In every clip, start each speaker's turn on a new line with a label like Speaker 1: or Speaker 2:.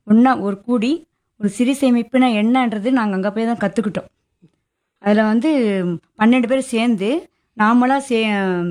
Speaker 1: ஒன்றா ஒரு கூடி ஒரு சிறு சேமிப்புனா என்னன்றது நாங்கள் அங்கே போய் தான் கற்றுக்கிட்டோம் அதில் வந்து பன்னெண்டு பேர் சேர்ந்து நாமளாக சே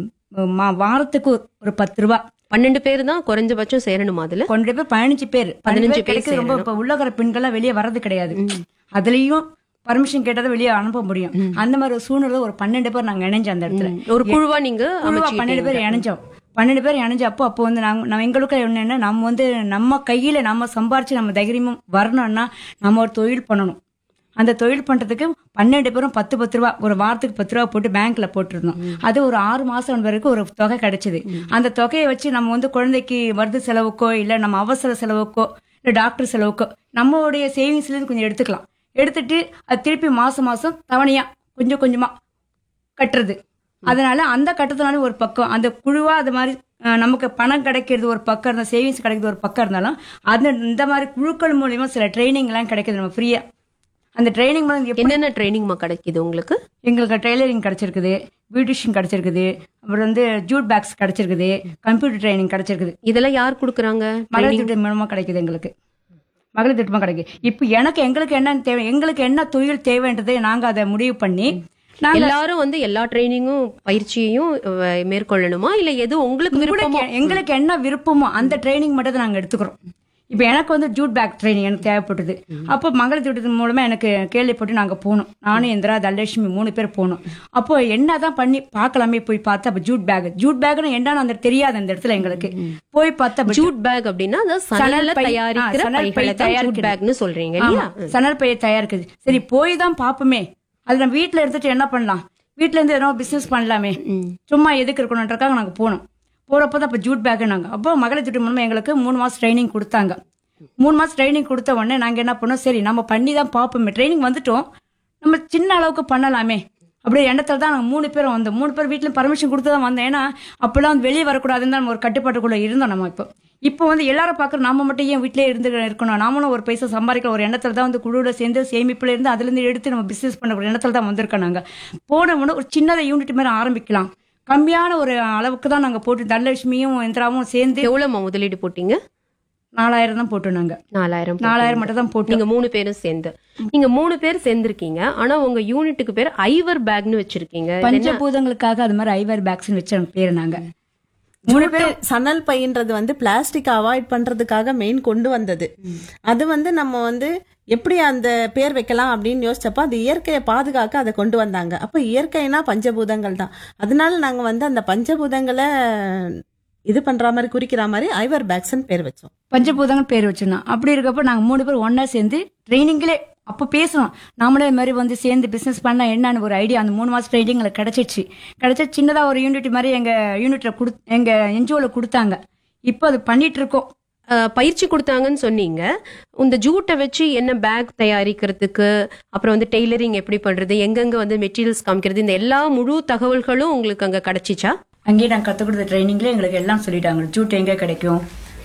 Speaker 1: மா- வாரத்துக்கு ஒரு- ஒரு பத்து ரூபா
Speaker 2: பன்னெண்டு பேர் தான் குறைஞ்சபட்சம் சேரணுமா அதுல
Speaker 1: கொண்டு பேர் பதினஞ்சு பேர்
Speaker 2: பதினஞ்சு
Speaker 1: பதினஞ்சு
Speaker 2: பேர்
Speaker 1: கிடைக்கிறது ரொம்ப இப்போ உள்ளகர பெண்கள்லாம் வெளியே வர்றது கிடையாது அதுலயும் பர்மிஷன் கேட்டதை வெளியே அனுப்ப முடியும் அந்த மாதிரி ஒரு சூழ்நிலை ஒரு பன்னெண்டு பேர் நாங்க இணைஞ்சோம் அந்த இடத்துல
Speaker 2: ஒரு குழுவா நீங்க
Speaker 1: குழுவா பன்னெண்டு பேர் இணைஞ்சோம் பன்னெண்டு பேர் இணைஞ்சப்போ அப்போ வந்து நாங்க நம்ம எங்களுக்கு என்னன்னா நம்ம வந்து நம்ம கையில நம்ம சம்பாரிச்சு நம்ம தைரியமும் வரணும்னா நம்ம ஒரு தொழில் பண்ணணும் அந்த தொழில் பண்றதுக்கு பன்னெண்டு பேரும் பத்து பத்து ரூபா ஒரு வாரத்துக்கு பத்து ரூபா போட்டு பேங்க்ல போட்டிருந்தோம் அது ஒரு ஆறு மாசம் வரைக்கும் ஒரு தொகை கிடைச்சது அந்த தொகையை வச்சு நம்ம வந்து குழந்தைக்கு மருந்து செலவுக்கோ இல்ல நம்ம அவசர செலவுக்கோ இல்ல டாக்டர் செலவுக்கோ நம்மளுடைய சேவிங்ஸ்ல இருந்து கொஞ்சம் எடுத்துக்கலாம் எடுத்துட்டு அது திருப்பி மாசம் மாசம் தவணையா கொஞ்சம் கொஞ்சமா கட்டுறது அதனால அந்த கட்டத்தினாலும் ஒரு பக்கம் அந்த குழுவா அது மாதிரி அஹ், நமக்கு பணம் கிடைக்கிறது ஒரு பக்கம் இருந்தால் சேவிங்ஸ் கிடைக்கிறது ஒரு பக்கம் இருந்தாலும் அது இந்த மாதிரி குழுக்கள் மூலியமா சில ட்ரைனிங் எல்லாம் கிடைக்குது நம்ம ஃப்ரீயா அந்த ட்ரைனிங் மூலம் எப்படி
Speaker 2: என்னென்ன ட்ரைனிங் கிடைக்குது உங்களுக்கு
Speaker 1: எங்களுக்கு டெய்லரிங் கிடைச்சிருக்குது பியூட்டிஷியன் கிடைச்சிருக்குது அப்புறம் வந்து ஜூட் பேக்ஸ் கிடைச்சிருக்குது கம்ப்யூட்டர் ட்ரைனிங் கிடைச்சிருக்குது
Speaker 2: இதெல்லாம் யார் கொடுக்குறாங்க
Speaker 1: மகளிர் திட்டம் மூலமா கிடைக்குது எங்களுக்கு மகளிர் திட்டமா கிடைக்குது இப்போ எனக்கு எங்களுக்கு என்ன தேவை எங்களுக்கு என்ன தொழில் தேவைன்றதை நாங்க அதை முடிவு பண்ணி நாங்க
Speaker 2: எல்லாரும் வந்து எல்லா ட்ரைனிங்கும் பயிற்சியையும் அஹ், மேற்கொள்ளணுமா இல்ல எது உங்களுக்கு விருப்பமோ
Speaker 1: உங்களுக்கு எங்களுக்கு என்ன விருப்பமோ அந்த ட்ரைனிங் மட்டும் தான் நாங்க எடுத்துக்கிறோம் இப்போ எனக்கு வந்து ஜூட் பேக் ட்ரைனிங் எனக்கு தேவைப்பட்டது அப்போ மகளிர் திட்டத்தின் மூலமா எனக்கு கேள்விப்பட்டு நாங்க போனோம் நானும் இந்திரா தனலட்சுமி மூணு பேர் போனோம் அப்போ என்னதான் பண்ணி பார்க்கலாமே போய் பார்த்தா அப்போ ஜூட் பேக் ஜூட் பேக்னு என்னன்னு அந்த தெரியாது அந்த இடத்துல எங்களுக்கு போய் பார்த்தா அப்ப
Speaker 2: ஜூட் பேக் அப்படின்னா அதாவது சணல்ல
Speaker 1: சணல் பை-
Speaker 2: தயாரிக்கிற
Speaker 1: ஆ, சணல் பை
Speaker 2: பைகளை தான் ஜூட்
Speaker 1: தயாரிக்கிறது.
Speaker 2: பேக்னு சொல்றீங்க இல்லையா
Speaker 1: ஆமா, சணல் பைய தயாரிக்குது சரி போய் தான் பாப்போமே அது நம்ம வீட்ல எடுத்துட்டு என்ன பண்ணலாம் வீட்ல இருந்து எதனா பிசினஸ் பண்ணலாமே சும்மா எதுக்கு இருக்கணும்ன்றக்காக நாங்க போனோம் போறப்போ தான் அப்ப ஜூட் பேக் நாங்க அப்போ மகளிர் திட்டம் மூலமா எங்களுக்கு மூணு மாசம் ட்ரைனிங் கொடுத்தாங்க மூணு மாசம் ட்ரைனிங் கொடுத்த உடனே நாங்க என்ன பண்ணோம் சரி நம்ம பண்ணி தான் பார்ப்போமே ட்ரைனிங் வந்துட்டோம் நம்ம சின்ன அளவுக்கு பண்ணலாமே அப்படியே எண்ணத்துல தான் நாங்கள் மூணு பேரும் வந்தோம் மூணு பேர் வீட்டில் பர்மிஷன் கொடுத்து தான் வந்தோம் ஏன்னா அப்பெல்லாம் வந்து வெளியே வரக்கூடாதுன்னு தான் நம்ம ஒரு கட்டுப்பாட்டுக்குள்ள இருந்தோம் நம்ம இப்போ இப்போ வந்து எல்லாரும் பார்க்குற நாம மட்டும் ஏன் வீட்டிலே இருந்து இருக்கணும் நாமளும் ஒரு பைசா சம்பாதிக்கிற ஒரு எண்ணத்துல தான் வந்து குழுவில் சேர்ந்து சேமிப்புல இருந்து அதுலேருந்து எடுத்து நம்ம பிசினஸ் பண்ண ஒரு எண்ணத்துல தான் வந்திருக்கோம் நாங்கள் போன உடனே ஒரு சின்னதை யூனிட் மாதிரி ஆரம்பிக்கலாம் கம்மியான ஒரு அளவுக்கு தான் நாங்கள் போட்டு தனலட்சுமியும் இந்திராவும் சேர்ந்து
Speaker 2: எவ்வளவு முதலீடு போட்டீங்க
Speaker 1: நாலாயிரம் தான் போட்டோம் நாங்கள்
Speaker 2: நாலாயிரம்
Speaker 1: நாலாயிரம் மட்டும் தான் போட்டோம்
Speaker 2: நீங்க மூணு பேரும் சேர்ந்து நீங்க மூணு பேர் சேர்ந்திருக்கீங்க ஆனா உங்க யூனிட்டுக்கு பேர் ஐவர் பேக்னு வச்சிருக்கீங்க இது என்ன?
Speaker 1: பஞ்சபூதங்களுக்காக அது மாதிரி ஐவர் பேக்ஸ்னு வச்ச பேர் நாங்க மூணு பேர்
Speaker 3: சணல் பைன்றது வந்து பிளாஸ்டிக் அவாய்ட் பண்றதுக்காக மெயின் கொண்டு வந்தது அது வந்து நம்ம வந்து எப்படி அந்த பேர் வைக்கலாம் அப்படின்னு யோசிச்சப்ப அது இயற்கையை பாதுகாக்க அதை கொண்டு வந்தாங்க அப்ப இயற்கைனா பஞ்சபூதங்கள் தான் அதனால நாங்க வந்து அந்த பஞ்சபூதங்களை இது பண்ற மாதிரி குறிக்கிற மாதிரி ஐவர் பேக்ஸ்ன்னு பேர் வச்சோம்
Speaker 1: பஞ்சபூதங்கள் பேர் வச்சிருந்தோம் அப்படி இருக்கப்ப நாங்க மூணு பேர் ஒண்ணா சேர்ந்து ட்ரைனிங்லே அப்போ பேசணும் நாமளே இது மாதிரி வந்து சேர்ந்து பிசினஸ் பண்ணா என்னன்னு ஒரு ஐடியா அந்த மூணு மாசம் ட்ரைனிங் எங்களுக்கு கிடைச்சிச்சு கிடைச்ச சின்னதா ஒரு யூனிட் மாதிரி எங்க யூனிட்ல கொடு எங்க என்ஜிஓல கொடுத்தாங்க இப்போ அது பண்ணிட்டு இருக்கோம்
Speaker 2: அஹ், பயிற்சி கொடுத்தாங்கன்னு சொன்னீங்க இந்த ஜூட்டை வச்சு என்ன பேக் தயாரிக்கிறதுக்கு அப்புறம் வந்து டெய்லரிங் எப்படி பண்றது எங்கெங்க வந்து மெட்டீரியல்ஸ் காமிக்கிறது இந்த எல்லா முழு தகவல்களும் உங்களுக்கு அங்க கிடைச்சிச்சா
Speaker 1: அங்கேயே நாங்க கத்துக் கொடுத்த ட்ரைனிங்ல எங்களுக்கு எல்லாம் சொல்லிட்டாங்க ஜூட் எங்க கிடைக்கும்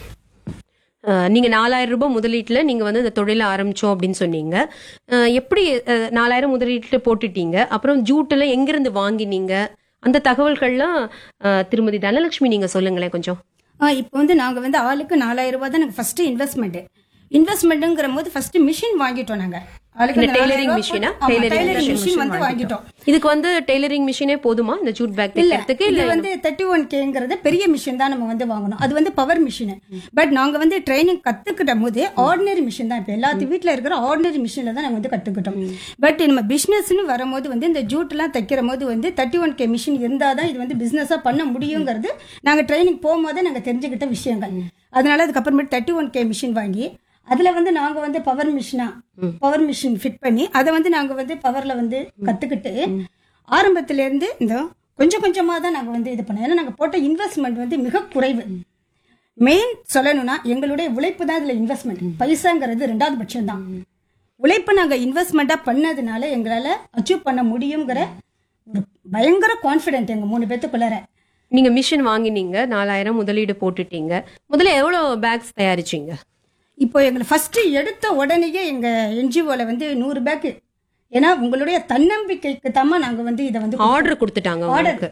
Speaker 2: அஹ், நீங்க நாலாயிரம் ரூபாய் முதலீட்டுல நீங்க வந்து இந்த தொழிலை ஆரம்பிச்சோம் அப்படின்னு சொன்னீங்க அஹ், எப்படி அஹ், நாலாயிரம் முதலீட்டுல போட்டுட்டீங்க அப்புறம் ஜூட்டுல எங்கிருந்து வாங்கினீங்க அந்த தகவல்கள்லாம் அஹ், திருமதி தனலட்சுமி நீங்க சொல்லுங்களேன் கொஞ்சம்
Speaker 4: ஆ இப்போ வந்து நாங்க வந்து ஆளுக்கு நாலாயிரம் ரூபாய் தான் எனக்கு ஃபர்ஸ்ட் இன்வெஸ்ட்மெண்ட் இன்வெஸ்ட்மெண்ட்ங்கிற போது ஃபர்ஸ்ட் மிஷின் வாங்கிட்டோம் நாங்க ஆளுக்கு
Speaker 2: இந்த
Speaker 4: நாலாயிரம்
Speaker 2: டெய்லரிங்
Speaker 4: ரூபாய்
Speaker 2: மிஷினா
Speaker 4: போட்டு- ஆமா,
Speaker 2: டெய்லரிங்
Speaker 4: டெய்லரிங் மிஷின் வந்து வாங்கிட்டோம்
Speaker 2: இதுக்கு வந்து டெய்லரிங் மிஷினே போதுமா இந்த ஜூட் பேக்
Speaker 4: இல்ல
Speaker 2: தைக்கிறதுக்கு
Speaker 4: இது
Speaker 2: இல்ல
Speaker 4: வந்து தேர்ட்டி ஒன் கேங்கிறது பெரிய மிஷின் தான் நம்ம வந்து வாங்கணும் அது வந்து பவர் மிஷின் பட் நாங்க வந்து ட்ரைனிங் கத்துக்கிட்ட போது ஆர்டினரி மிஷின் தான் இப்போ எல்லாத்து வீட்ல இருக்கிற ஆர்டினரி மிஷின்ல தான் நாங்க வந்து கத்துக்கிட்டோம் பட் நம்ம பிசினஸ்னு வரும்போது வந்து இந்த ஜூட்லாம் தைக்கிற போது வந்து தேர்ட்டி ஒன் கே மிஷின் இருந்தால் தான் இது வந்து பிசினஸா பண்ண முடியுங்கிறது நாங்க ட்ரைனிங் போகும்போது நாங்க தெரிஞ்சுக்கிட்ட விஷயங்கள் அதனால அதுக்கப்புறமேட்டு தேர்ட்டி ஒன் கே மிஷின் வாங்கி அதுல வந்து நாங்க வந்து பவர் மிஷினா பவர் மிஷின் ஃபிட் பண்ணி அதை வந்து நாங்க வந்து பவர்ல வந்து கத்துக்கிட்டு ஆரம்பத்துல இருந்து இந்த கொஞ்சம் கொஞ்சமா தான் நாங்க வந்து இது பண்ணோம் ஏன்னா நாங்க போட்ட இன்வெஸ்ட்மெண்ட் வந்து மிக குறைவு மெயின் சொல்லணும்னா எங்களுடைய உழைப்பு தான் இதுல இன்வெஸ்ட்மெண்ட் பைசாங்கிறது ரெண்டாவது பட்சம் தான் உழைப்பை நாங்க இன்வெஸ்ட்மெண்டா பண்ணதுனால எங்களால அச்சீவ் பண்ண முடியுங்கிற ஒரு பயங்கர கான்ஃபிடென்ட் எங்க மூணு பேத்துக்குள்ளார
Speaker 2: நீங்க மிஷின் வாங்கினீங்க நாலாயிரம் முதலீடு போட்டுட்டீங்க முதல்ல எவ்வளவு பேக்ஸ் தயாரிச்சீங்க
Speaker 4: இப்போ எங்களை ஃபர்ஸ்ட் எடுத்த உடனேயே எங்க என்ஜிஓல வந்து நூறு பேக்கு ஏன்னா உங்களுடைய தன்னம்பிக்கைக்கு தாமா நாங்க வந்து இதை வந்து
Speaker 2: ஆர்டர் கொடுத்துட்டாங்க
Speaker 4: ஆர்டர்
Speaker 2: உங்களுக்கு ம்.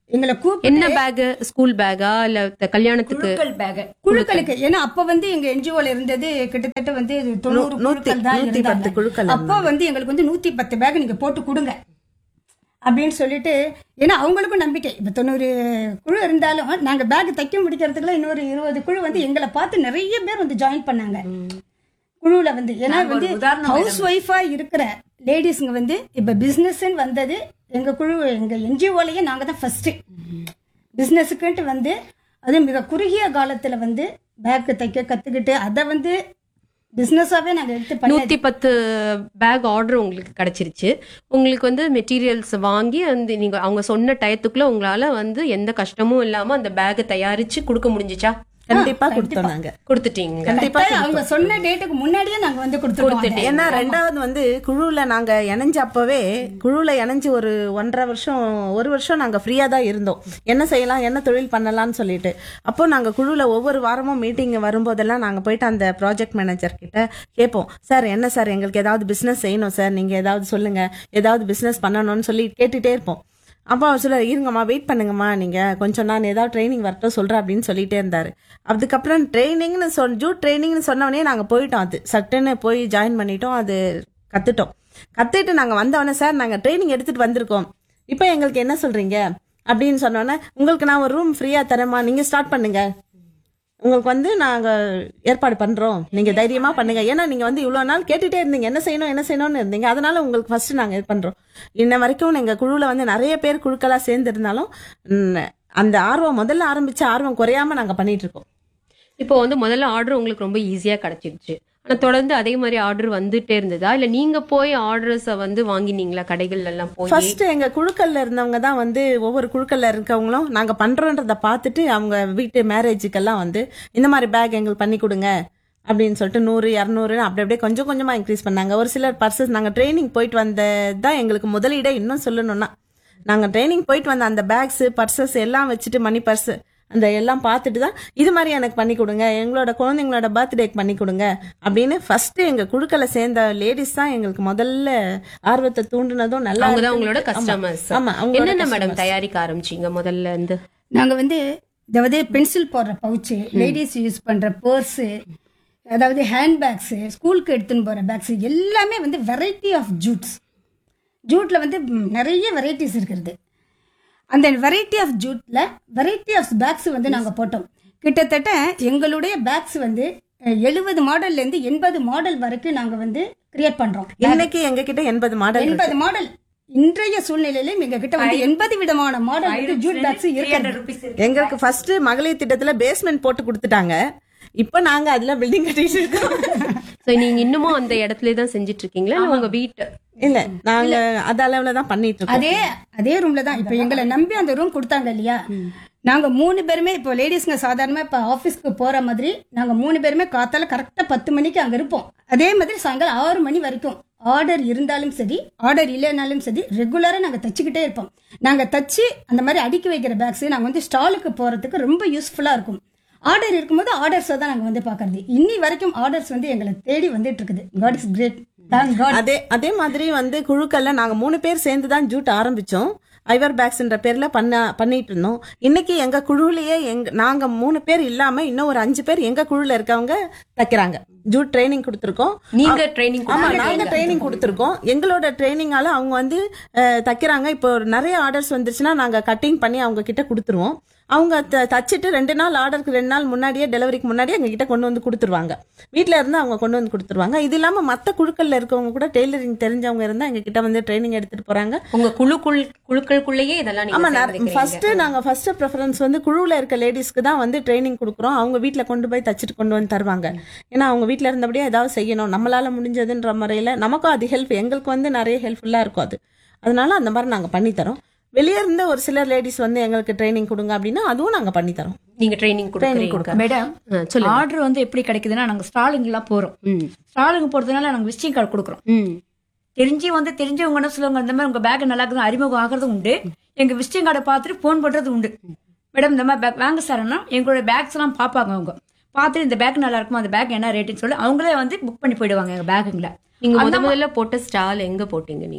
Speaker 4: எங்களை கூப்பிட்டு
Speaker 2: என்ன பேக் ஸ்கூல் பேக்கா இல்ல த- கல்யாணத்துக்கு
Speaker 1: குழுக்கள் பேக்
Speaker 4: குழுக்களுக்கு ஏன்னா அப்ப வந்து எங்க என்ஜிஓல இருந்தது கிட்டத்தட்ட வந்து தொண்ணூறு
Speaker 3: நூத்தி-
Speaker 4: குழுக்கள் தான்
Speaker 3: நூத்தி பத்து
Speaker 4: இருந்தாங்க.
Speaker 3: குழுக்கள்
Speaker 4: அப்போ வந்து எங்களுக்கு வந்து நூத்தி பத்து பேக் நீங்க போட்டு கொடுங்க அப்படின்னு சொல்லிட்டு ஏன்னா அவங்களுக்கும் நம்பிக்கை இப்ப தொண்ணூறு குழு இருந்தாலும் நாங்க பேக் தைக்க முடிக்கிறதுக்குள்ள இன்னொரு இருபது குழு வந்து எங்களை பார்த்து நிறைய பேர் வந்து ஜாயின் பண்ணாங்க குழுவுல வந்து ஏன்னா
Speaker 1: நாங்க ஒரு
Speaker 4: வந்து
Speaker 1: உதாரணம்
Speaker 4: ஹவுஸ் ஒய்ஃபா இருக்கிற லேடிஸ்ங்க வந்து இப்ப பிசினஸ் வந்தது எங்க குழு எங்க என்ஜிஓலயே நாங்க தான் ஃபர்ஸ்ட் பிசினஸுக்குன்ட்டு வந்து அது மிக குறுகிய காலத்துல வந்து பேக் தைக்க கத்துக்கிட்டு அதை வந்து பிசினஸாவே நாங்க எடுத்து பண்ணி
Speaker 2: நூத்தி பத்து பேக் ஆர்டர் உங்களுக்கு கிடைச்சிருச்சு உங்களுக்கு வந்து மெட்டீரியல்ஸ் வாங்கி அந்த நீங்க அவங்க சொன்ன டயத்துக்குள்ள உங்களால வந்து எந்த கஷ்டமும் இல்லாம அந்த பேக் தயாரிச்சு கொடுக்க முடிஞ்சுச்சா
Speaker 3: கண்டிப்பா கொடுத்தோம் நாங்க
Speaker 2: கொடுத்துட்டீங்க
Speaker 3: கண்டிப்பா
Speaker 4: கட்டாயம் அவங்க சொன்ன டேட்டுக்கு முன்னாடியே நாங்க வந்து கொடுத்துருவோம்
Speaker 3: ஏன்னா ரெண்டாவது வந்து குழுவுல நாங்க இணைஞ்ச அப்பவே குழுவுல இணைஞ்சு ஒரு ஒன்றரை வருஷம் ஒரு வருஷம் நாங்க ஃப்ரீயா தான் இருந்தோம் என்ன செய்யலாம் என்ன தொழில் பண்ணலாம்னு சொல்லிட்டு அப்போ நாங்க குழுவுல ஒவ்வொரு வாரமும் மீட்டிங் வரும்போதெல்லாம் நாங்க போயிட்டு அந்த ப்ராஜெக்ட் மேனேஜர் கிட்ட கேட்போம் சார் என்ன சார் எங்களுக்கு ஏதாவது பிசினஸ் செய்யணும் சார் நீங்க ஏதாவது சொல்லுங்க ஏதாவது பிசினஸ் பண்ணணும்னு சொல்லி கேட்டுட்டே இருப்போம் அப்போ அவர் சொல்ல இருங்கம்மா வெயிட் பண்ணுங்கம்மா நீங்க கொஞ்சம் நான் ஏதாவது ட்ரைனிங் வரட்டும் சொல்றேன் அப்படின்னு சொல்லிட்டே இருந்தாரு அதுக்கப்புறம் ட்ரைனிங்னு சொல் ஜூட் ட்ரைனிங்னு சொன்னவொடனே நாங்க போயிட்டோம் அது சட்டுன்னு போய் ஜாயின் பண்ணிட்டோம் அது கத்துட்டோம் கத்துட்டு நாங்க வந்தவொடனே சார் நாங்க ட்ரைனிங் எடுத்துட்டு வந்திருக்கோம் இப்போ எங்களுக்கு என்ன சொல்றீங்க அப்படின்னு சொன்னோன்னே உங்களுக்கு நான் ஒரு ரூம் ஃப்ரீயா தரேம்மா நீங்க ஸ்டார்ட் பண்ணுங்க உங்களுக்கு வந்து நாங்க ஏற்பாடு பண்றோம் நீங்க தைரியமா பண்ணுங்க ஏன்னா நீங்க வந்து இவ்வளவு நாள் கேட்டுட்டே இருந்தீங்க என்ன செய்யணும் என்ன செய்யணும்னு இருந்தீங்க அதனால உங்களுக்கு ஃபர்ஸ்ட் நாங்க இது பண்றோம் இன்ன வரைக்கும் எங்க குழுவுல வந்து நிறைய பேர் குழுக்களா சேர்ந்து இருந்தாலும் ம், அந்த ஆர்வம் முதல்ல ஆரம்பிச்ச ஆர்வம் குறையாம நாங்க பண்ணிட்டு இருக்கோம்
Speaker 2: இப்போ வந்து முதல்ல ஆர்டர் உங்களுக்கு ரொம்ப ஈஸியா கிடைச்சிருச்சு ஆனா தொடர்ந்து அதே மாதிரி ஆர்டர் வந்துட்டே இருந்ததா இல்ல நீங்க போய் ஆர்டர்ஸ வந்து வாங்கினீங்களா கடைகள்ல எல்லாம் போய்
Speaker 3: ஃபர்ஸ்ட் எங்க குழுக்கள்ல இருந்தவங்க தான் வந்து ஒவ்வொரு குழுக்கள்ல இருக்கவங்களும் நாங்க பண்றோன்றத பார்த்துட்டு அவங்க வீட்டு மேரேஜுக்கெல்லாம் வந்து இந்த மாதிரி பேக் எங்களுக்கு பண்ணி கொடுங்க அப்படின்னு சொல்லிட்டு நூறு இரநூறு அப்படி அப்படியே கொஞ்சம் கொஞ்சமா இன்க்ரீஸ் பண்ணாங்க ஒரு சிலர் பர்சஸ் நாங்க ட்ரைனிங் போயிட்டு வந்ததான் எங்களுக்கு முதலீடே இன்னும் சொல்லணும்னா நாங்க ட்ரைனிங் போயிட்டு வந்த அந்த பேக்ஸ் பர்சஸ் எல்லாம் வச்சுட்டு மணி பர்ஸ் அந்த எல்லாம் பார்த்துட்டு தான் இது மாதிரி எனக்கு பண்ணி கொடுங்க எங்களோட குழந்தைங்களோட பர்த்டேக்கு பண்ணி கொடுங்க அப்படின்னு ஃபர்ஸ்ட் எங்க குழுக்களை சேர்ந்த லேடிஸ் தான் எங்களுக்கு முதல்ல ஆர்வத்தை தூண்டுனதும் நல்லா
Speaker 2: அவங்க தான்
Speaker 3: இருக்குன்னு-
Speaker 2: உங்களோட
Speaker 3: ஆமா.
Speaker 2: கஸ்டமர்ஸ்
Speaker 3: ஆமா அவங்களோட
Speaker 2: என்னென்ன மேடம்
Speaker 3: customers.
Speaker 2: தயாரிக்க ஆரம்பிச்சீங்க முதல்ல இருந்து
Speaker 4: நாங்க வந்து அதாவது பென்சில் போடுற பவுச்சு லேடிஸ் யூஸ் பண்ற பர்ஸு அதாவது ஹேண்ட் பேக்ஸு ஸ்கூலுக்கு எடுத்துன்னு போற பேக்ஸ் எல்லாமே வந்து வெரைட்டி ஆஃப் ஜூட்ஸ் ஜூட்ல வந்து ம், நிறைய வெரைட்டிஸ் இருக்கிறது அந்த வெரைட்டி ஆஃப் ஜூட்ல வெரைட்டி ஆஃப் பேக்ஸ் வந்து நாங்க போட்டோம் கிட்டத்தட்ட எங்களுடைய பேக்ஸ் வந்து எழுபது மாடல்ல இருந்து எண்பது மாடல் வரைக்கும் நாங்க வந்து கிரியேட் பண்றோம்
Speaker 3: இன்னைக்கு எங்க கிட்ட எண்பது மாடல் இருக்கு.
Speaker 4: எண்பது மாடல் இன்றைய சூழ்நிலையிலும் எங்க கிட்ட வந்து எண்பது விதமான மாடல் வந்து ஜூட் பேக்ஸ் இருக்கிறது
Speaker 1: ருபீஸ்
Speaker 3: எங்களுக்கு ஃபர்ஸ்ட் மகளிர் திட்டத்துல பேஸ்மெண்ட் போட்டு கொடுத்துட்டாங்க இப்ப நாங்க அதுல பில்டிங் கட்டிட்டு இருக்கோம்
Speaker 2: சோ நீங்க இன்னமும் அந்த இடத்துல தான் செஞ்சுட்டு இருக்கீங்களா இல்ல உங்க வீட்டு
Speaker 3: இல்ல நாங்க அது அளவுல தான் பண்ணிட்டு இருக்கோம்
Speaker 4: அதே அதே ரூம்ல தான் இப்ப எங்களை நம்பி அந்த ரூம் கொடுத்தாங்க இல்லையா நாங்க மூணு பேருமே இப்போ லேடிஸ்ங்க சாதாரணமா இப்ப ஆபீஸ்க்கு போற மாதிரி நாங்க மூணு பேருமே காத்தால கரெக்டா பத்து மணிக்கு அங்க இருப்போம் அதே மாதிரி சாயங்காலம் ஆறு மணி வரைக்கும் ஆர்டர் இருந்தாலும் சரி ஆர்டர் இல்லைனாலும் சரி ரெகுலரா நாங்க தச்சுக்கிட்டே இருப்போம் நாங்க தச்சு அந்த மாதிரி அடுக்கி வைக்கிற பேக்ஸ் நாங்க வந்து ஸ்டாலுக்கு போறதுக்கு ரொம்ப யூஸ்ஃபுல்லா இருக்கும் ஆர்டர் இருக்கும்போது ஆர்டர்ஸை தான் நாங்க வந்து பாக்குறது இன்னி வரைக்கும் ஆர்டர்ஸ் வந்து எங்களை தேடி வந்துட்டு இருக்குது God is great thank God
Speaker 3: அதே அதே மாதிரி வந்து குழுக்கள்ல நாங்க மூணு பேர் சேர்ந்து தான் ஜூட் ஆரம்பிச்சோம் ஐவர் பேக்ஸ்ன்ற பேர்ல பண்ண பண்ணிட்டு இருந்தோம் இன்னைக்கு எங்க குழுவிலேயே எங்க நாங்க மூணு பேர் இல்லாம இன்னும் ஒரு அஞ்சு பேர் எங்க குழுல இருக்கவங்க தைக்கிறாங்க ஜூட் ட்ரைனிங் கொடுத்துருக்கோம்
Speaker 2: நீங்க ட்ரைனிங்
Speaker 3: ஆமா நாங்க ட்ரைனிங் கொடுத்துருக்கோம் எங்களோட ட்ரைனிங்கால அவங்க வந்து அஹ், தைக்கிறாங்க இப்போ ஒரு நிறைய ஆர்டர்ஸ் வந்துருச்சுன்னா நாங்க கட்டிங் பண்ணி அவங்க கிட்ட கொடுத்துருவோம் அவங்க த- தச்சிட்டு ரெண்டு நாள் ஆர்டருக்கு ரெண்டு நாள் முன்னாடியே டெலிவரிக்கு முன்னாடியே எங்க கிட்ட கொண்டு வந்து கொடுத்துருவாங்க வீட்ல இருந்து அவங்க கொண்டு வந்து கொடுத்துருவாங்க இது இல்லாம மத்த குழுக்கள்ல இருக்கவங்க கூட டெய்லரிங் தெரிஞ்சவங்க இருந்தா எங்க கிட்ட வந்து ட்ரைனிங் எடுத்துட்டு போறாங்க
Speaker 2: உங்க குழுக்குள் குழுக்களுக்குள்ளேயே இதெல்லாம் நீங்க
Speaker 3: ஆமா
Speaker 2: சேர்ந்துக்கிறீங்க.
Speaker 3: ஃபர்ஸ்ட் நாங்க ஃபர்ஸ்ட் ப்ரிஃபரன்ஸ் வந்து குழுவுல இருக்க லேடிஸ்க்கு தான் வந்து ட்ரைனிங் கொடுக்குறோம் அவங்க வீட்ல கொண்டு போய் தச்சிட்டு கொண்டு வந்து தருவாங்க ஏன்னா அவங்க வீட்ல இருந்தபடியே ஏதாவது செய்யணும் நம்மளால முடிஞ்சதுன்ற முறையில நமக்கும் அது ஹெல்ப் எங்களுக்கு வந்து நிறைய ஹெல்ப்ஃபுல்லா இருக்கும் அது அதனால அந்த மாதிரி நாங்க பண்ணி தரோம் வெளியே இருந்த ஒரு சில லேடிஸ் வந்து எங்களுக்கு ட்ரைனிங் கொடுங்க அப்படின்னா அதுவும் நாங்க பண்ணி தரோம்
Speaker 2: நீங்க ட்ரைனிங் கொடுக்குறீங்க
Speaker 3: கொடுக்கறோம்.
Speaker 1: மேடம்
Speaker 2: ஆ, சொல்லுங்க
Speaker 1: ஆர்டர் வந்து எப்படி கிடைக்குதுன்னா நாங்க ஸ்டாலுங்கெல்லாம் போறோம்
Speaker 2: ம்
Speaker 1: ஸ்டாலுங்க போறதுனால நாங்க விசிட்டிங் கார்டு கொடுக்குறோம்
Speaker 2: ம்
Speaker 1: தெரிஞ்சு வந்து தெரிஞ்சவங்க என்ன சொல்லுவாங்க இந்த மாதிரி உங்க பேக் நல்லா இருக்குது அறிமுகம் ஆகிறது உண்டு எங்க விசிட்டிங் கார்டை பார்த்துட்டு ஃபோன் பண்றது உண்டு மேடம் இந்த மாதிரி பேக் வாங்க சார்னா எங்களோட பேக்ஸ் எல்லாம் பார்ப்பாங்க அவங்க பார்த்துட்டு இந்த பேக் நல்லா இருக்குமா அந்த பேக் என்ன ரேட்டுன்னு சொல்லி அவங்களே வந்து புக் பண்ணி போயிடுவாங்க எங்க பேக்குங்களை
Speaker 2: நீங்க முத முதல்ல போட்ட ஸ்டால் எங்க போட்டீங்க நீங்க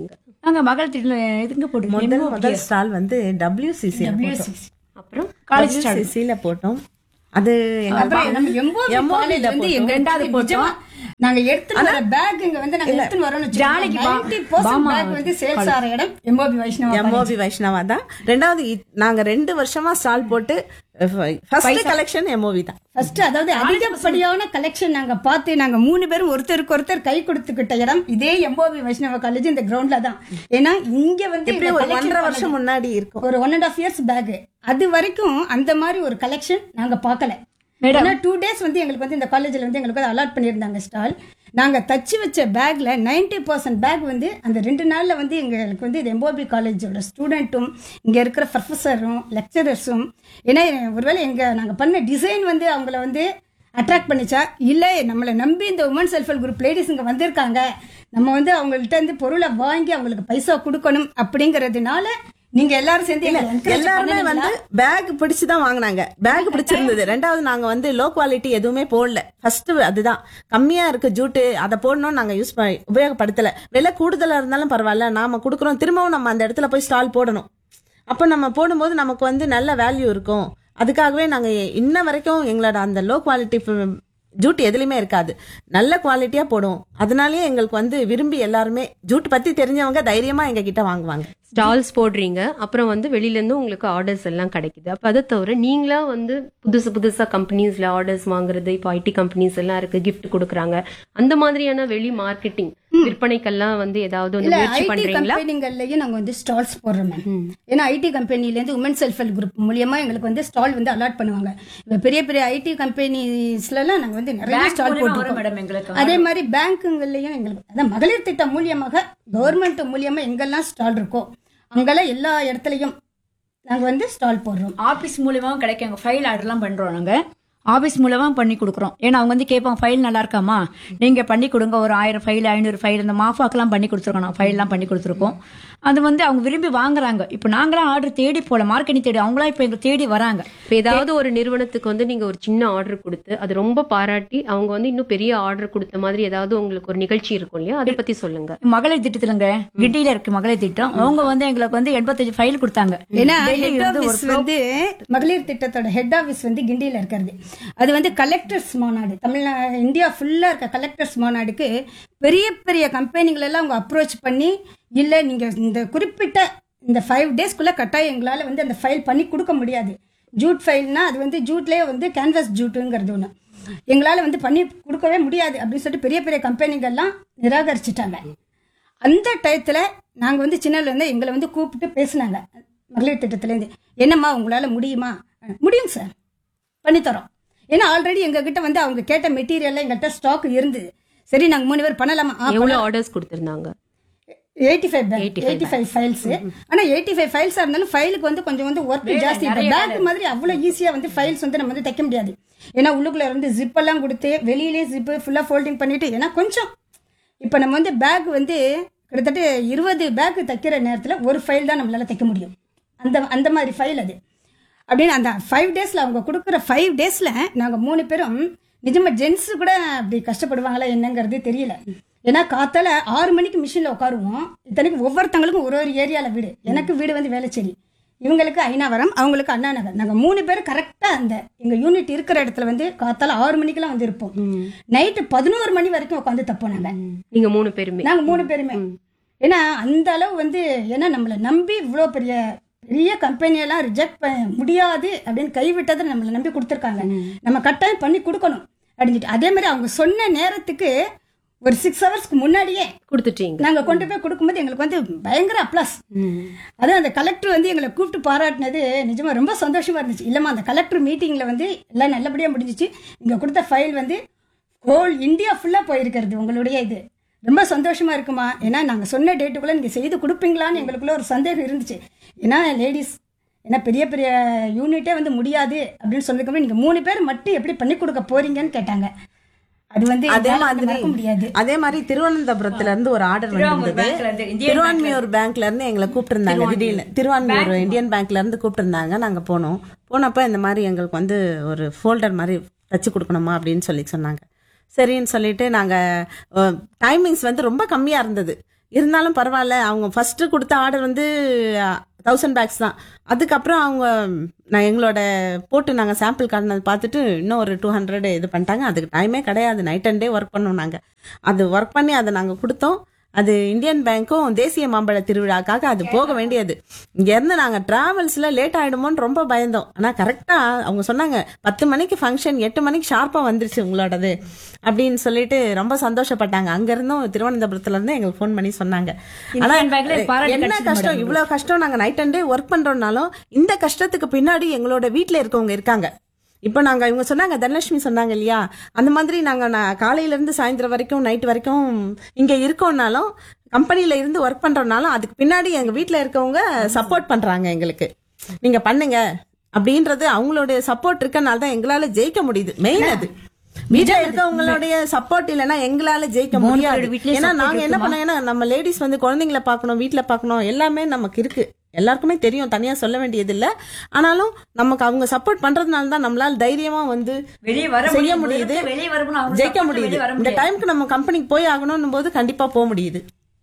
Speaker 1: நாங்க மகள் திட்டம் இதுங்க போட்டு
Speaker 3: முதல் முதல் ஸ்டால் வந்து டபிள்யூசிசி
Speaker 2: அப்புறம்
Speaker 1: காலேஜ்
Speaker 3: டபிள்யூசிசில போட்டோம் அது எங்க
Speaker 4: அப்புறம் நம்ம எம்போவி
Speaker 3: MOV
Speaker 4: காலேஜ்
Speaker 3: ல
Speaker 4: வந்து
Speaker 3: போட்டோம்.
Speaker 4: எங்க ரெண்டாவது போட்டோம் நாங்க எடுத்துட்டு வர பேக் இங்க வந்து நாங்க எடுத்துட்டு வரோம்னு
Speaker 1: ஜாலிக்கு பா-
Speaker 4: வச்சுக்கோங்க
Speaker 1: பாமா
Speaker 4: பேக் வந்து சேல்ஸ் ஆற இடம் எம்போபி வைஷ்ணவா
Speaker 3: எம்ஓபி வைஷ்ணவா தான் ரெண்டாவது இ- நாங்க ரெண்டு வருஷமா ஸ்டால் போட்டு ஃபர்ஸ்ட் கலெக்ஷன் எம்ஓவி தான்
Speaker 4: ஃபர்ஸ்ட் அதாவது அதிகப்படியான கலெக்ஷன் நாங்க பார்த்து நாங்க மூணு பேரும் ஒருத்தருக்கு ஒருத்தர் கை கொடுத்துக்கிட்ட இடம் இதே எம்போபி வைஷ்ணவ காலேஜ் இந்த கிரவுண்ட்ல தான் ஏன்னா இங்க வந்து
Speaker 3: எப்படி
Speaker 4: இந்த
Speaker 3: ஒரு
Speaker 4: collection
Speaker 3: ஒன்றரை
Speaker 4: பண்ணது.
Speaker 3: வருஷம் முன்னாடி இருக்கும்
Speaker 4: ஒரு one and half years back அது வரைக்கும் அந்த மாதிரி ஒரு கலெக்ஷன் நாங்க பார்க்கல
Speaker 1: Madam.
Speaker 4: ஏன்னா டூ டேஸ் வந்து எங்களுக்கு வந்து இந்த காலேஜ்ல வந்து எங்களுக்கு அலாட் பண்ணியிருந்தாங்க ஸ்டால் நாங்க தச்சு வச்ச பேக்ல 90% பர்சன்ட் பேக் வந்து அந்த ரெண்டு நாள்ல வந்து எங்களுக்கு வந்து இது எம்போபி காலேஜோட ஸ்டூடெண்ட்டும் இங்க இருக்கிற ப்ரொஃபஸரும் லெக்சரர்ஸும் ஏன்னா ஒருவேளை எங்க நாங்க பண்ண டிசைன் வந்து அவங்கள வந்து அட்ராக்ட் பண்ணிச்சா இல்லை நம்மளை நம்பி இந்த woman self help group ladies இங்கே வந்திருக்காங்க நம்ம வந்து அவங்கள்ட்ட இருந்து பொருளை வாங்கி அவங்களுக்கு பைசா கொடுக்கணும் அப்படிங்கறதுனால நீங்க எல்லாரும் சேர்ந்து எங்களை encourage
Speaker 3: எல்லாருமே
Speaker 4: பண்ணுனீங்களா?
Speaker 3: வந்து பேக் பிடிச்சு தான் வாங்குனாங்க பேக் பிடிச்சிருந்தது ரெண்டாவது நாங்க வந்து லோ குவாலிட்டி எதுவுமே போடல ஃபர்ஸ்ட் அதுதான் கம்மியா இருக்கு ஜூட்டு அதை போடணும் நாங்க யூஸ் பண்ணி உபயோகப்படுத்தல விலை கூடுதலா இருந்தாலும் பரவாயில்ல நாம கொடுக்குறோம் திரும்பவும் நம்ம அந்த இடத்துல போய் ஸ்டால் போடணும் அப்போ நம்ம போடும்போது நமக்கு வந்து நல்ல வேல்யூ இருக்கும் அதுக்காகவே நாங்க இன்ன வரைக்கும் எங்களோட அந்த லோ குவாலிட்டி ஜூட் எதுலையுமே இருக்காது நல்ல குவாலிட்டியா போடுவோம் அதனாலயே எங்களுக்கு வந்து விரும்பி எல்லாருமே ஜூட் பத்தி தெரிஞ்சவங்க தைரியமா எங்க கிட்ட வாங்குவாங்க
Speaker 2: ஸ்டால்ஸ் போடுறீங்க அப்புறம் வந்து வெளியில இருந்து உங்களுக்கு ஆர்டர்ஸ் எல்லாம் கிடைக்குது அப்ப அதை தவிர நீங்களா வந்து புதுசு புதுசா கம்பெனிஸ்ல ஆர்டர்ஸ் வாங்குறது இப்போ ஐடி கம்பெனிஸ் எல்லாம் இருக்கு gift கொடுக்குறாங்க அந்த மாதிரியான வெளி மார்க்கெட்டிங் விற்பனைக்கெல்லாம் வந்து ஏதாவது வந்து
Speaker 4: இல்ல
Speaker 2: முயற்சி
Speaker 4: ஐடி
Speaker 2: பண்றீங்களா
Speaker 4: கம்பெனிகள்லயும் நாங்க வந்து ஸ்டால்ஸ் போடுறோம் மேம் ஏன்னா ஐடி கம்பெனில இருந்து உமன் செல்ஃப் ஹெல்ப் குரூப் மூலியமா எங்களுக்கு வந்து ஸ்டால் வந்து அலாட் பண்ணுவாங்க இப்ப பெரிய பெரிய ஐடி கம்பெனிஸ்ல எல்லாம் நாங்க வந்து நிறைய
Speaker 1: Bank
Speaker 4: ஸ்டால்
Speaker 1: மூலியமா வரும்
Speaker 4: போட்டுருக்கோம்
Speaker 1: மேடம் எங்களுக்கு
Speaker 4: அதே மாதிரி பேங்குங்கள்லயும் எங்களுக்கு அதான் மகளிர் திட்டம் மூலியமாக கவர்மெண்ட் மூலியமா எங்கெல்லாம் ஸ்டால் இருக்கோ அங்கெல்லாம் எல்லா இடத்துலயும் நாங்க வந்து ஸ்டால் போடுறோம்
Speaker 1: ஆபீஸ் மூலியமாவும் கிடைக்கும் ஃபைல் ஆர்டர்லாம் பண்றோம் நாங்க ஆபீஸ் மூலமா பண்ணி கொடுக்குறோம் ஏன்னா அவங்க வந்து கேட்பாங்க ஃபைல் நல்லா இருக்காமா நீங்க பண்ணி கொடுங்க ஒரு ஆயிரம் ஃபைல் ஐநூறு ஃபைல் இந்த மாஃபாக்கெல்லாம் பண்ணி கொடுத்துருக்கோம் நான் ஃபைல்லாம் பண்ணி கொடுத்துருக்கோம் அது வந்து அவங்க விரும்பி வாங்குறாங்க இப்போ நாங்களாம் ஆர்டர் தேடி போல மார்க்கெட்டிங் தேடி அவங்களாம் இப்போ எங்க தேடி வராங்க
Speaker 2: இப்போ ஏதாவது ஒரு நிறுவனத்துக்கு வந்து நீங்க ஒரு சின்ன ஆர்டர் கொடுத்து அது ரொம்ப பாராட்டி அவங்க வந்து இன்னும் பெரிய ஆர்டர் கொடுத்த மாதிரி ஏதாவது உங்களுக்கு ஒரு நிகழ்ச்சி இருக்கும் இல்லையா அதை பத்தி சொல்லுங்க
Speaker 1: மகளிர் திட்டத்துலங்க கிட்டியில இருக்கு மகளிர் திட்டம் அவங்க வந்து எங்களுக்கு வந்து எண்பத்தஞ்சு ஃபைல் கொடுத்தாங்க
Speaker 4: ஏன்னா
Speaker 1: Daily
Speaker 4: ஹெட்
Speaker 1: வந்து ஒரு
Speaker 4: ஆஃபீஸ் வந்து மகளிர் திட்டத்தோட ஹெட் ஆஃபீஸ் வந்து கிண்டியில இருக்கிறது அது வந்து கலெக்டர்ஸ் மாநாடு தமிழ்நாடு இந்தியா ஃபுல்லா இருக்க கலெக்டர்ஸ் மாநாடுக்கு பெரிய பெரிய கம்பெனிகள் எல்லாம் அவங்க அப்ரோச் பண்ணி இல்ல நீங்க இந்த குறிப்பிட்ட இந்த ஃபைவ் டேஸ்க்குள்ள கட்டாயம் எங்களால வந்து அந்த ஃபைல் பண்ணி கொடுக்க முடியாது ஜூட் ஃபைல்னா அது வந்து ஜூட்லயே வந்து கேன்வாஸ் ஜூட்டுங்கிறது ஒன்று எங்களால வந்து பண்ணி கொடுக்கவே முடியாது அப்படின்னு சொல்லிட்டு பெரிய பெரிய கம்பெனிகள்லாம் நிராகரிச்சிட்டாங்க அந்த டயத்துல நாங்க வந்து சின்னல இருந்து எங்களை வந்து கூப்பிட்டு பேசினாங்க மகளிர் திட்டத்திலேருந்து என்னம்மா உங்களால முடியுமா முடியும் சார் பண்ணித்தரோம் ஏன்னா ஆல்ரெடி எங்ககிட்ட வந்து அவங்க கேட்ட மெட்டீரியல் எங்கள்கிட்ட ஸ்டாக் இருந்தது சரி நாங்க மூணு பேர் பண்ணலாமா
Speaker 2: எவ்வளவு ஆர்டர்ஸ் கொடுத்திருந்தாங்க
Speaker 4: eighty five eighty five files ஆனா எயிட்டி ஃபைவ் ஃபைல்ஸா இருந்தாலும் ஃபைலுக்கு வந்து கொஞ்சம் வந்து ஒர்க் ஜாஸ்தி இப்போ பேக் மாதிரி அவ்வளவு ஈஸியா வந்து ஃபைல்ஸ் வந்து நம்ம வந்து தைக்க முடியாது ஏன்னா உள்ளுக்குள்ள இருந்து ஜிப் எல்லாம் கொடுத்து வெளியிலேயே ஜிப்பு ஃபுல்லா ஃபோல்டிங் பண்ணிட்டு ஏன்னா கொஞ்சம் இப்போ நம்ம வந்து பேக் வந்து கிட்டத்தட்ட இருபது பேக் தைக்கிற நேரத்துல ஒரு ஃபைல் தான் நம்மளால தைக்க முடியும் அந்த அந்த மாதிரி ஃபைல் அது அப்படின்னு அந்த ஃபைவ் டேஸ்ல அவங்க கொடுக்குற ஃபைவ் டேஸ்ல நாங்க மூணு பேரும் நிஜமா ஜென்ஸ் கூட அப்படி கஷ்டப்படுவாங்களா என்னங்கிறது தெரியல ஏன்னா காத்தால ஆறு மணிக்கு மிஷின்ல உட்காருவோம் இத்தனைக்கும் ஒவ்வொருத்தங்களுக்கும் ஒரு ஒரு ஏரியால வீடு எனக்கு வீடு வந்து வேலைச்சேரி இவங்களுக்கு ஐநாவரம் அவங்களுக்கு அண்ணா நகர் நாங்க மூணு பேரும் கரெக்டா அந்த எங்க யூனிட் இருக்கிற இடத்துல வந்து காத்தால ஆறு மணிக்கெல்லாம் வந்து இருப்போம் நைட்டு பதினோரு மணி வரைக்கும் உட்காந்து தப்போம் நாங்க
Speaker 2: நீங்க மூணு பேருமே
Speaker 4: நாங்க மூணு பேருமே ஏன்னா அந்த அளவு வந்து ஏன்னா நம்மளை நம்பி இவ்வளோ பெரிய பெரிய கம்பெனியெல்லாம் ரிஜெக்ட் பண்ண முடியாது அப்படின்னு கைவிட்டதை நம்மளை நம்பி கொடுத்துருக்காங்க நம்ம கட்டாயம் பண்ணி கொடுக்கணும் அப்படின்ட்டு அதே மாதிரி அவங்க சொன்ன நேரத்துக்கு ஒரு சிக்ஸ் ஹவர்ஸ்க்கு முன்னாடியே
Speaker 2: கொடுத்துட்டீங்க
Speaker 4: நாங்க கொண்டு போய் கொடுக்கும்போது எங்களுக்கு வந்து பயங்கர அப்ளாஸ் அதான் அந்த கலெக்டர் வந்து எங்களை கூப்பிட்டு பாராட்டினது நிஜமா ரொம்ப சந்தோஷமா இருந்துச்சு இல்லம்மா அந்த கலெக்டர் மீட்டிங்ல வந்து எல்லாம் நல்லபடியா முடிஞ்சிச்சு இங்க கொடுத்த ஃபைல் வந்து ஹோல் இந்தியா ஃபுல்லா போயிருக்கிறது உங்களுடைய இது ரொம்ப சந்தோஷமா இருக்குமா ஏன்னா நாங்க சொன்ன டேட்டுக்குள்ள நீங்க செய்து கொடுப்பீங்களான்னு எங்களுக்குள்ள ஒரு சந்தேகம் இருந்துச்சு ஏன்னா லேடிஸ் ஏன்னா பெரிய பெரிய யூனிட்டே வந்து முடியாது அப்படின்னு சொன்னதுக்கு நீங்க மூணு பேர் மட்டும் எப்படி பண்ணி கொடுக்க போறீங்கன்னு கேட்டாங்க அது வந்து
Speaker 3: அதே
Speaker 4: எங்களால வந்து
Speaker 3: மாதிரி
Speaker 4: மறக்க முடியாது
Speaker 3: அதே மாதிரி திருவனந்தபுரத்துல இருந்து ஒரு ஆர்டர்
Speaker 1: திருவாங்கூர்
Speaker 3: வந்திருந்தது
Speaker 1: பேங்க்ல இருந்து, இந்தியன்
Speaker 3: திருவான்மியூர் பேங்க்ல இருந்து எங்களை கூப்பிட்டு திடீர்னு திருவான்மியூர் இந்தியன் பேங்க்ல இருந்து கூப்பிட்டு நாங்க போனோம் போனப்ப இந்த மாதிரி எங்களுக்கு வந்து ஒரு ஃபோல்டர் மாதிரி தச்சு கொடுக்கணுமா அப்படின்னு சொல்லி சொன்னாங்க சரின்னு சொல்லிட்டு நாங்க டைமிங்ஸ் வந்து ரொம்ப கம்மியா இருந்தது இருந்தாலும் பரவாயில்ல அவங்க ஃபர்ஸ்ட் கொடுத்த ஆர்டர் வந்து தௌசண்ட் பேக்ஸ் தான் அதுக்கப்புறம் அவங்க நான் எங்களோட போட்டு நாங்கள் சாம்பிள் காட்டினது பார்த்துட்டு இன்னும் ஒரு டூ ஹண்ட்ரட் இது பண்ணிட்டாங்க அதுக்கு டைமே கிடையாது நைட் அண்ட் டே ஒர்க் பண்ணோம் நாங்கள் அது ஒர்க் பண்ணி அதை நாங்கள் கொடுத்தோம் அது இந்தியன் பேங்க்கும் தேசிய மாம்பழ திருவிழாக்காக அது போக வேண்டியது இங்க இருந்து நாங்க டிராவல்ஸ்ல லேட் ஆயிடுமோன்னு ரொம்ப பயந்தோம் ஆனா கரெக்டா அவங்க சொன்னாங்க பத்து மணிக்கு ஃபங்க்ஷன் எட்டு மணிக்கு ஷார்ப்பா வந்துருச்சு உங்களோடது அப்படின்னு சொல்லிட்டு ரொம்ப சந்தோஷப்பட்டாங்க அங்க இருந்தும் திருவனந்தபுரத்துல இருந்து எங்களுக்கு ஃபோன் பண்ணி சொன்னாங்க ஆனா
Speaker 1: Indian Bankல பாராட்டு
Speaker 3: என்ன
Speaker 1: கிடைச்சது
Speaker 3: கஷ்டம்
Speaker 1: madam.
Speaker 3: இவ்வளவு கஷ்டம் நாங்க நைட் அண்ட் டே ஒர்க் பண்றோம்னாலும் இந்த கஷ்டத்துக்கு பின்னாடி எங்களோட வீட்ல இருக்கவங்க இருக்காங்க இப்போ நாங்க இவங்க சொன்னாங்க தனலட்சுமி சொன்னாங்க இல்லையா அந்த மாதிரி நாங்க நான் காலையில இருந்து சாயந்தரம் வரைக்கும் நைட் வரைக்கும் இங்க இருக்கோம்னாலும் கம்பெனில இருந்து ஒர்க் பண்றோம்னாலும் அதுக்கு பின்னாடி எங்க வீட்ல இருக்கவங்க சப்போர்ட் பண்றாங்க எங்களுக்கு நீங்க பண்ணுங்க அப்படின்றது அவங்களுடைய சப்போர்ட் இருக்கனால தான் எங்களால ஜெயிக்க முடியுது மெயின் அது வீட்டுல இருக்கவங்களுடைய சப்போர்ட் இல்லைன்னா எங்களால ஜெயிக்க
Speaker 1: மூணு
Speaker 3: முடியாது
Speaker 1: பேரோட வீட்லயும்
Speaker 3: ஏன்னா
Speaker 1: support
Speaker 3: நாங்க என்ன
Speaker 1: இருக்குமா?
Speaker 3: பண்ணோம் ஏன்னா நம்ம லேடிஸ் வந்து குழந்தைங்கள பார்க்கணும் வீட்ல பார்க்கணும் எல்லாமே நமக்கு இருக்கு எல்லாருக்குமே தெரியும் தனியா சொல்ல வேண்டியது இல்ல ஆனாலும் நமக்கு அவங்க சப்போர்ட் பண்றதுனால தான் நம்மளால தைரியமா வந்து
Speaker 1: வெளியே வர
Speaker 3: செய்ய
Speaker 1: முடியும்.
Speaker 3: முடியுது
Speaker 1: வெளியே வரணும் அவங்க
Speaker 3: ஜெயிக்க
Speaker 1: support
Speaker 3: முடியுது
Speaker 1: வெளியே வர
Speaker 3: இந்த
Speaker 1: முடியாது.
Speaker 3: டைம்க்கு நம்ம கம்பெனிக்கு போய் ஆகணும் போது கண்டிப்பா போக முடியுது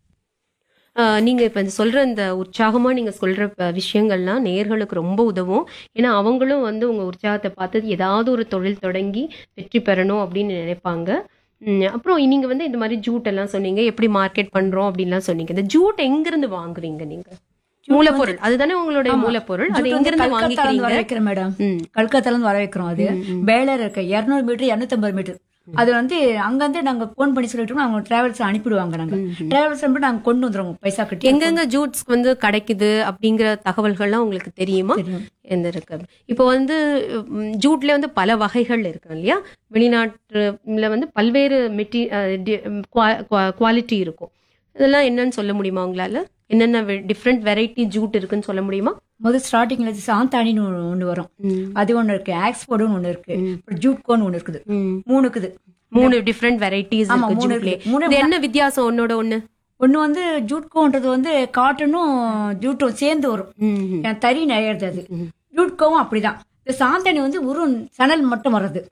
Speaker 2: ஆஹ் நீங்க இப்ப இந்த சொல்ற இந்த உற்சாகமா நீங்க சொல்ற ப- விஷயங்கள்லாம் நேர்களுக்கு ரொம்ப உதவும் ஏன்னா அவங்களும் வந்து உங்க உற்சாகத்தை பார்த்து ஏதாவது ஒரு தொழில் தொடங்கி வெற்றி பெறணும் அப்படின்னு நினைப்பாங்க உம் அப்புறம் நீங்க வந்து இந்த மாதிரி ஜூட் எல்லாம் சொன்னீங்க எப்படி மார்க்கெட் பண்றோம் அப்படின்லாம் சொன்னீங்க இந்த ஜூட் எங்க இருந்து வாங்குறீங்க நீங்க மூலப்பொருள் அதுதானே உங்களுடைய மூலப்பொருள் அது
Speaker 1: ஜூட்
Speaker 2: எங்க
Speaker 1: வந்து
Speaker 2: இருந்து
Speaker 1: கல்கத்தால இருந்து வர
Speaker 2: வாங்கிக்கிறீங்க
Speaker 1: வைக்கிறோம் மேடம்
Speaker 2: ம்.
Speaker 1: கல்கத்தால இருந்து வர வைக்கிறோம் அது பேலர் இருக்கு இருநூறு மீட்டர் இருநூத்தம்பது மீட்டர் அது வந்து அங்க வந்து நாங்க போன் பண்ணி சொல்லிட்டோம் அவங்க டிராவல்ஸ் அனுப்பிடுவாங்க நாங்க டிராவல்ஸ் அனுப்பி நாங்க கொண்டு வந்துருவோம் பைசா கட்டி
Speaker 2: எங்கெங்க ஜூட்ஸ் வந்து கிடைக்குது அப்படிங்கிற தகவல்கள்லாம் உங்களுக்கு தெரியுமா
Speaker 1: தெரியும்.
Speaker 2: எந்த இருக்கு இப்போ வந்து ம், ஜூட்ல வந்து பல வகைகள் இருக்கு இல்லையா வெளிநாட்டுல வந்து பல்வேறு மெட்டி குவாலிட்டி இருக்கும் இதெல்லாம் என்னன்னு சொல்ல முடியுமா உங்களால என்னென்ன டிஃப்ரெண்ட் வெரைட்டி ஜூட் இருக்குன்னு சொல்ல முடியுமா
Speaker 1: முதல் ஸ்டார்டிங்ல சாந்தானின்னு ஒண்ணு- ஒண்ணு வரும் அது ஒண்ணு இருக்கு ஆக்ஸ்போர்டுன்னு ஒண்ணு இருக்கு அப்புறம் ஜூட் கோன் ஒண்ணு இருக்குது மூணு இருக்குது
Speaker 2: மூணு டிஃப்ரெண்ட் வெரைட்டிஸ்
Speaker 1: ஆமா,
Speaker 2: இருக்கு
Speaker 1: மூணு
Speaker 2: ஜூட்ல
Speaker 1: இருக்கு. மூணு
Speaker 2: இது என்ன வித்தியாசம் ஒன்னோட ஒண்ணு
Speaker 1: ஒண்ணு வந்து ஜூட் கோன்றது வந்து காட்டனும் ஜூட்டும் சேர்ந்து வரும் ஏன்னா தறி நெய்யறது அது ஜூட் கோவும் அப்படிதான் இந்த சாந்தானி வந்து ஒரு சணல் மட்டும் வர்றது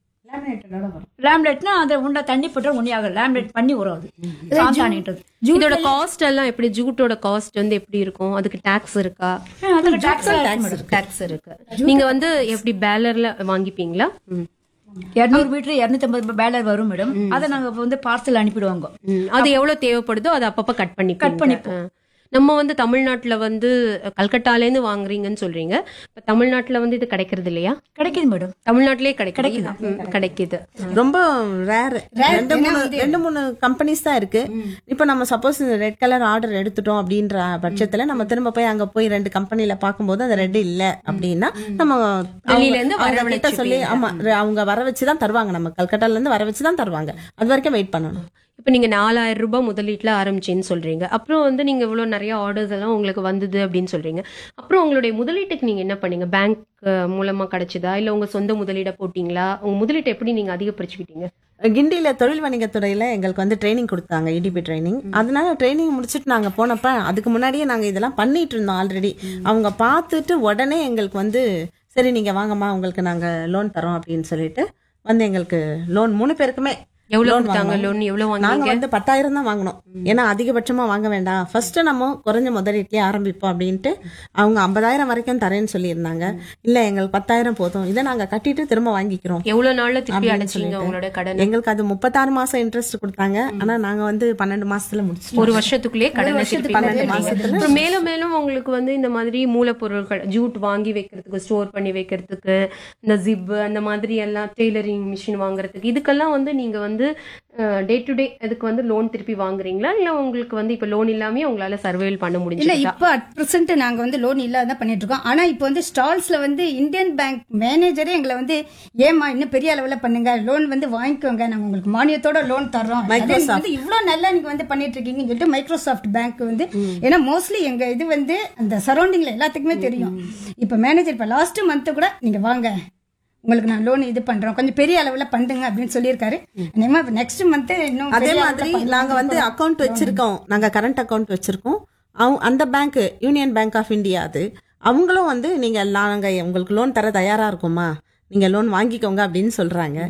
Speaker 1: லேம்லெட்னா அதை உண்டா தண்ணி போட்டா உண்ணியாக லேம்லெட் பண்ணி வரும் அது சாந்தானின்றது
Speaker 2: இதோட காஸ்ட் எல்லாம் எப்படி ஜூட்டோட காஸ்ட் வந்து எப்படி இருக்கும் அதுக்கு டாக்ஸ் இருக்கா
Speaker 1: அதுக்கு tax எல்லாம் இருக்கு madam.
Speaker 2: டாக்ஸ் இருக்கு நீங்க வந்து எப்படி பேலர்ல வாங்கிப்பீங்களா ம்.
Speaker 1: இருநூறு மீட்டர் இருநூத்தி ஐம்பது பேலர் வரும் மேடம் அதை நாங்க இப்ப வந்து பார்சல் அனுப்பிடுவாங்க
Speaker 2: ம், அது எவ்வளவு தேவைப்படுதோ அதை அப்பப்ப கட் பண்ணி
Speaker 1: Cut பண்ணிப்போம்.
Speaker 2: நம்ம வந்து தமிழ்நாட்டுல வந்து கல்கட்டால இருந்து வாங்குறீங்கன்னு சொல்றீங்க இப்ப தமிழ்நாட்டுல வந்து இது கிடைக்கிறது இல்லையா
Speaker 1: கிடைக்குது மேடம்
Speaker 2: தமிழ்நாட்டிலே கிடைக்குது ம், கிடைக்குது
Speaker 3: ரொம்ப ரேர் ரெண்டு மூணு ரெண்டு மூணு கம்பெனிஸ் தான் இருக்கு இப்போ நம்ம சப்போஸ் இந்த ரெட் கலர் ஆர்டர் எடுத்துட்டோம் அப்படின்ற பட்சத்துல நம்ம திரும்ப போய் அங்க போய் ரெண்டு கம்பெனில பார்க்கும்போது அந்த ரெட் இல்ல அப்படின்னா நம்ம
Speaker 2: வெளியில இருந்து
Speaker 3: அவங்க- அவங்க கிட்ட சொல்லி
Speaker 2: வரவழைச்சுப்பீங்க.
Speaker 3: ஆமா அவங்க வர வச்சு தான் தருவாங்க நம்ம கல்கட்டால இருந்து வர வச்சு தான் தருவாங்க அது வரைக்கும் வெயிட் பண்ணணும்
Speaker 2: இப்ப நீங்க நாலாயிரம் ரூபாய் முதலீட்டுல ஆரம்பிச்சேன்னு சொல்றீங்க அப்புறம் வந்து நீங்க இவ்வளவு நிறைய ஆர்டர்ஸ் எல்லாம் உங்களுக்கு வந்தது அப்படின்னு சொல்றீங்க அப்புறம் உங்களுடைய முதலீட்டுக்கு நீங்க என்ன பண்ணீங்க பேங்க் மூலமா கிடைச்சதா இல்ல உங்க சொந்த முதலீட போட்டீங்களா உங்க முதலீட்டை எப்படி நீங்க அதிகப்படுத்திக்கிட்டீங்க
Speaker 3: கிண்டியில தொழில் வணிகத்துறையில எங்களுக்கு வந்து ட்ரைனிங் கொடுத்தாங்க இடிபி ட்ரைனிங் அதனால ட்ரைனிங் முடிச்சுட்டு நாங்க போனப்ப அதுக்கு முன்னாடியே நாங்க இதெல்லாம் பண்ணிட்டு இருந்தோம் ஆல்ரெடி அவங்க பார்த்துட்டு உடனே எங்களுக்கு வந்து சரி நீங்க வாங்கம்மா உங்களுக்கு நாங்க லோன் தரோம் அப்படின்னு சொல்லிட்டு வந்து எங்களுக்கு லோன் மூணு பேருக்குமே
Speaker 2: எவ்வளவு
Speaker 3: loan
Speaker 2: கொடுத்தாங்க
Speaker 3: வாங்கினோம்.
Speaker 2: லோன் எவ்வளவு
Speaker 3: நாங்க
Speaker 2: வாங்குனீங்க
Speaker 3: வந்து பத்தாயிரம் தான் வாங்கினோம் ஏன்னா அதிகபட்சமா வாங்க வேண்டாம் ஃபர்ஸ்ட் நம்ம குறைஞ்ச முதலீட்லயே ஆரம்பிப்போம் அப்படின்ட்டு அவங்க ஐம்பதாயிரம் வரைக்கும் தரேன்னு சொல்லியிருந்தாங்க இல்ல எங்களுக்கு பத்தாயிரம் போதும் இதை நாங்க கட்டிட்டு திரும்ப வாங்கிக்கிறோம்
Speaker 2: எவ்வளவு நாள்ல திருப்பி
Speaker 3: அப்படின்னு
Speaker 2: அடைச்சீங்க
Speaker 3: சொல்லிட்டு.
Speaker 2: உங்களோட கடன்
Speaker 3: எங்களுக்கு அது முப்பத்தாறு மாசம் இன்ட்ரெஸ்ட் கொடுத்தாங்க ஆனா நாங்க வந்து பன்னெண்டு மாசத்துல முடிச்சிட்டோம்
Speaker 2: ஒரு வருஷத்துக்குள்ளே கடனை திருப்பி
Speaker 3: பன்னெண்டு
Speaker 2: கட்டிட்டீங்க.
Speaker 3: மாசத்துல
Speaker 2: அப்புறம் மேலும் மேலும் உங்களுக்கு வந்து இந்த மாதிரி மூலப்பொருட்கள் ஜூட் வாங்கி வைக்கிறதுக்கு ஸ்டோர் பண்ணி வைக்கிறதுக்கு இந்த ஜிப் அந்த மாதிரி எல்லாம் டெய்லரிங் மிஷின் வாங்குறதுக்கு இதுக்கெல்லாம் வந்து நீங்க வந்து டே டு டே இதுக்கு வந்து லோன் திருப்பி வாங்குறீங்களா இல்ல உங்களுக்கு வந்து இப்ப லோன் இல்லாம உங்களால சர்வைவல் பண்ண
Speaker 4: இல்ல
Speaker 2: முடிஞ்சு
Speaker 4: இப்போ அட் பிரசன்ட் நாங்க வந்து லோன் இல்லாத தான் பண்ணிட்டு இருக்கோம் ஆனா இப்போ வந்து ஸ்டால்ஸ்ல வந்து இந்தியன் பேங்க் மேனேஜரே எங்களை வந்து ஏமா இன்னும் பெரிய அளவுல பண்ணுங்க லோன் வந்து வாங்கிக்கோங்க நாங்க உங்களுக்கு மானியத்தோட லோன் தர்றோம் அதே நீங்க வந்து இவ்வளவு நல்லா நீங்க வந்து பண்ணிட்டு இருக்கீங்கன்னு சொல்லிட்டு மைக்ரோசாஃப்ட் பேங்க் வந்து ஏன்னா மோஸ்ட்லி எங்க இது வந்து அந்த சரௌண்டிங்ல எல்லாத்துக்குமே தெரியும் இப்ப மேனேஜர் இப்ப லாஸ்ட் மந்த் கூட நீங்க வாங்க உங்களுக்கு நான் லோன் இது பண்றோம் கொஞ்சம் பெரிய அளவுல பண்ணுங்க அப்படின்னு சொல்லியிருக்காரு நெக்ஸ்ட் மந்த் இன்னும்
Speaker 3: அதே
Speaker 4: பெரிய அளவுல
Speaker 3: மாதிரி
Speaker 4: பண்ணலாம்.
Speaker 3: நாங்க வந்து அக்கவுண்ட் வச்சிருக்கோம் நாங்க கரண்ட் அக்கவுண்ட் வச்சிருக்கோம் அவங்க அந்த bank union bank of India அது அவங்களும் வந்து நீங்க நாங்க உங்களுக்கு லோன் தர தயாரா இருக்கோமா நீங்க லோன் வாங்கிக்கோங்க அப்படின்னு சொல்றாங்க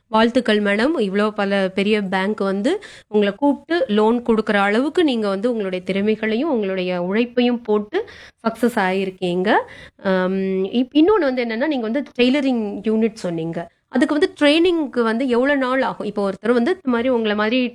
Speaker 2: வாழ்த்துக்கள் மேடம் இவ்வளோ பல பெரிய பேங்க் வந்து உங்களை கூப்பிட்டு லோன் கொடுக்குற அளவுக்கு நீங்கள் வந்து உங்களுடைய திறமைகளையும் உங்களுடைய உழைப்பையும் போட்டு சக்ஸஸ் ஆகியிருக்கீங்க இன்னொன்று வந்து என்னென்னா நீங்கள் வந்து டெய்லரிங் யூனிட் சொன்னீங்க அதுக்கு வந்து ட்ரைனிங்க்கு வந்து எவ்வளோ நாள் ஆகும் இப்போ ஒருத்தர் வந்து இந்த மாதிரி உங்களை மாதிரி